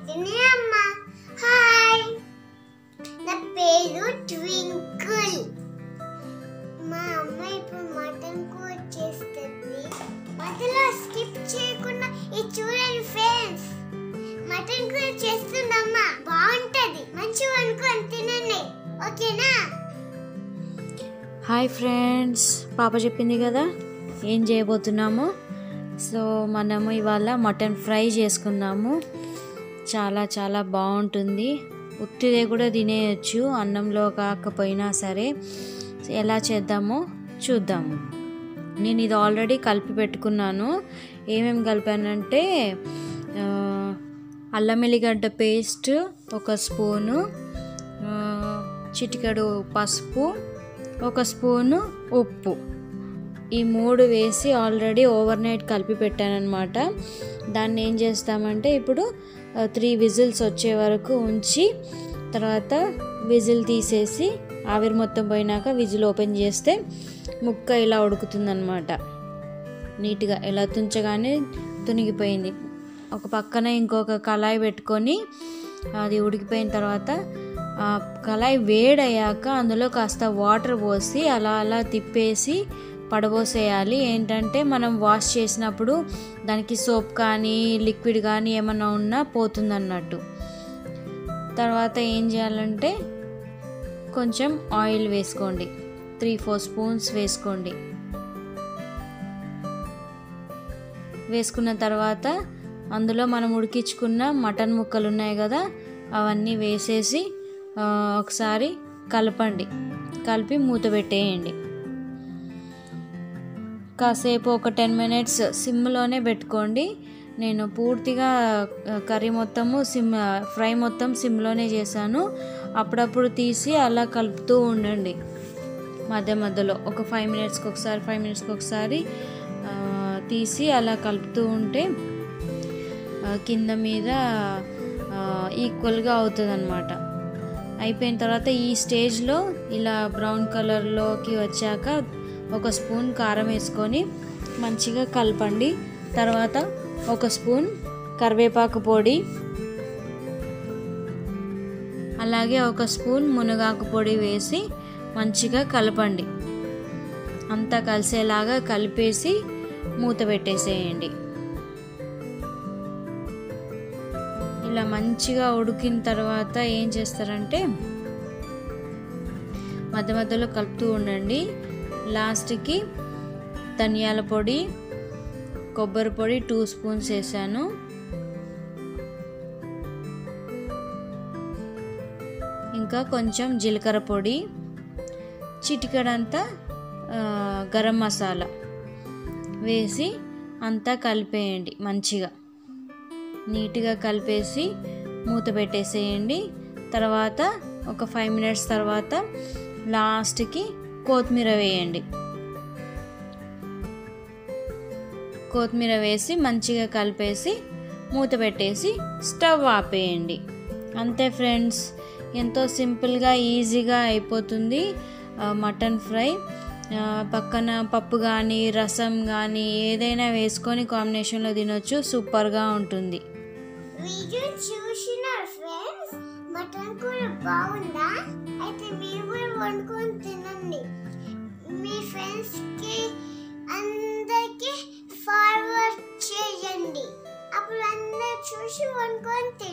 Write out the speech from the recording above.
ఇది అమ్మ హాయ్ నా పేరు ట్వింకిల్ మా అమ్మ ఇప్పుడు మటన్ కూర చేస్తుంది మధ్యలో స్కిప్ చేయకుండా ఇది చూడండి ఫ్రెండ్స్ మటన్ కూర చేస్తుందమ్మా బాగుంటది మంచి వండుకొని తినండి ఓకేనా హాయ్ ఫ్రెండ్స్ పాప చెప్పింది కదా ఏం చేయబోతున్నాము సో మనము ఇవాళ మటన్ ఫ్రై చేసుకుందాము చాలా చాలా బాగుంటుంది ఉట్టిదే కూడా తినేయచ్చు అన్నంలో కాకపోయినా సరే ఎలా చేద్దామో చూద్దాము నేను ఇది ఆల్రెడీ కలిపి పెట్టుకున్నాను ఏమేమి కలిపానంటే ఆ, అల్లం ఎల్లిగడ్డ పేస్ట్ ఒక స్పూను ఆ, చిటికెడు పసుపు ఒక స్పూను ఉప్పు ఈ మూడు వేసి ఆల్రెడీ ఓవర్ నైట్ కలిపి పెట్టానమాట దాన్ని ఏం చేస్తామంటే ఇప్పుడు త్రీ విజిల్స్ వచ్చే వరకు ఉంచి తర్వాత విజిల్ తీసేసి ఆవిరి మొత్తం పోయినాక విజిల్ ఓపెన్ చేస్తే ముక్క ఇలా ఉడుకుతుందన్నమాట నీట్గా ఇలా తుంచగానే తునిగిపోయింది ఒక పక్కన ఇంకొక కళాయి పెట్టుకొని అది ఉడికిపోయిన తర్వాత ఆ కళాయి వేడయ్యాక అందులో కాస్త వాటర్ పోసి అలా అలా తిప్పేసి పడబోసేయాలి ఏంటంటే మనం వాష్ చేసినప్పుడు దానికి సోప్ కానీ లిక్విడ్ కానీ ఏమన్నా ఉన్నా పోతుందన్నట్టు తర్వాత ఏం చేయాలంటే కొంచెం ఆయిల్ వేసుకోండి త్రీ ఫోర్ స్పూన్స్ వేసుకోండి వేసుకున్న తర్వాత అందులో మనం ఉడికించుకున్న మటన్ ముక్కలు ఉన్నాయి కదా అవన్నీ వేసేసి ఆ, ఒకసారి కలపండి కలిపి మూత పెట్టేయండి కాసేపు ఒక టెన్ మినిట్స్ సిమ్లోనే పెట్టుకోండి నేను పూర్తిగా ఆ, కర్రీ మొత్తము సిమ్ ఫ్రై మొత్తం సిమ్లోనే చేశాను అప్పుడప్పుడు తీసి అలా కలుపుతూ ఉండండి మధ్య మధ్యలో ఒక ఫైవ్ మినిట్స్కి ఒకసారి ఫైవ్ మినిట్స్కి ఒకసారి ఆ, తీసి అలా కలుపుతూ ఉంటే ఆ, కింద మీద ఈక్వల్గా అవుతుంది అనమాట అయిపోయిన తర్వాత ఈ స్టేజ్లో ఇలా బ్రౌన్ కలర్లోకి వచ్చాక ఒక స్పూన్ కారం వేసుకొని మంచిగా కలపండి తర్వాత ఒక స్పూన్ కరివేపాకు పొడి అలాగే ఒక స్పూన్ మునగాకు పొడి వేసి మంచిగా కలపండి అంతా కలిసేలాగా కలిపేసి మూత పెట్టేసేయండి ఇలా మంచిగా ఉడికిన తర్వాత ఏం చేస్తారంటే మధ్య మధ్యలో కలుపుతూ ఉండండి లాస్ట్కి ధనియాల పొడి కొబ్బరి పొడి టూ స్పూన్స్ వేసాను ఇంకా కొంచెం జీలకర్ర పొడి చిటికడంతా ఆ, గరం మసాలా వేసి అంతా కలిపేయండి మంచిగా నీట్గా కలిపేసి మూత పెట్టేసేయండి తర్వాత ఒక ఫైవ్ మినిట్స్ తర్వాత లాస్ట్కి కొత్తిమీర వేయండి కొత్తిమీర వేసి మంచిగా కలిపేసి మూత పెట్టేసి స్టవ్ ఆపేయండి అంతే ఫ్రెండ్స్ ఎంతో సింపుల్గా ఈజీగా అయిపోతుంది ఆ, మటన్ ఫ్రై ఆ, పక్కన పప్పు కానీ రసం కానీ ఏదైనా వేసుకొని కాంబినేషన్లో తినొచ్చు సూపర్గా ఉంటుంది వీడియో చూసినారు ఫ్రెండ్స్ మటన్ కూర బాగుందా అయితే మీరు కూడా వండుకొని తినండి మీ ఫ్రెండ్స్ కి అందరికి ఫార్వర్డ్ చేయండి అప్పుడు అందరు చూసి వండుకొని